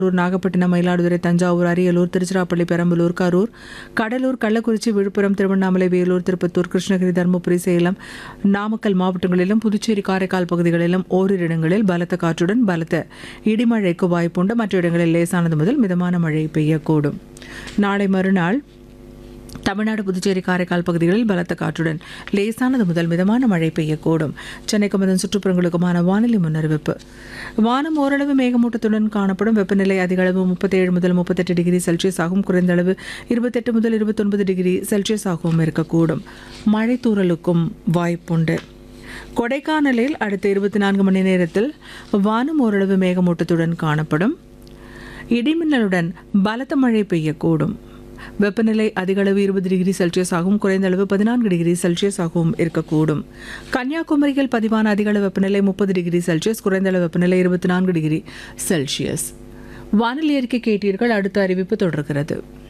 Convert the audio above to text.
திருவாரூர் நாகப்பட்டினம் மயிலாடுதுறை தஞ்சாவூர் அரியலூர் திருச்சிராப்பள்ளி பெரம்பலூர் கரூர் கடலூர் கள்ளக்குறிச்சி விழுப்புரம் திருவண்ணாமலை வேலூர் திருப்பத்தூர் கிருஷ்ணகிரி தருமபுரி சேலம் நாமக்கல் மாவட்டங்களிலும் புதுச்சேரி காரைக்கால் பகுதிகளிலும் ஓரிரு இடங்களில் பலத்த காற்றுடன் பலத்த இடிமழைக்கு வாய்ப்புண்டு மற்ற இடங்களில் லேசானது முதல் மிதமான மழை பெய்யக்கூடும் நாளை மறுநாள் தமிழ்நாடு புதுச்சேரி காரைக்கால் பகுதிகளில் பலத்த காற்றுடன் லேசானது முதல் மிதமான மழை பெய்யக்கூடும் சென்னைக்கும் அதன் சுற்றுப்புறங்களுக்குமான வானிலை முன்னறிவிப்பு வானம் ஓரளவு மேகமூட்டத்துடன் காணப்படும் வெப்பநிலை அதிக அளவு முப்பத்தேழு முதல் முப்பத்தெட்டு டிகிரி செல்சியஸ் ஆகும் குறைந்த அளவு இருபத்தெட்டு முதல் இருபத்தொன்பது டிகிரி செல்சியஸ் ஆகவும் இருக்கக்கூடும் மழை தூறலுக்கும் வாய்ப்புண்டு கொடைக்கானலில் அடுத்த இருபத்தி நான்கு மணி நேரத்தில் வானம் ஓரளவு மேகமூட்டத்துடன் காணப்படும் இடிமின்னலுடன் பலத்த மழை பெய்யக்கூடும் வெப்பநிலை அதிக அளவு இருபது டிகிரி செல்சியஸ் ஆகவும் குறைந்த அளவு பதினான்கு டிகிரி செல்சியஸ் ஆகவும் இருக்கக்கூடும் கன்னியாகுமரியில் பதிவான அதிக அளவு வெப்பநிலை முப்பது டிகிரி செல்சியஸ் குறைந்த அளவு வெப்பநிலை இருபத்தி நான்கு டிகிரி செல்சியஸ் வானிலை அறிக்கை கேட்டீர்கள் அடுத்த அறிவிப்பு தொடர்கிறது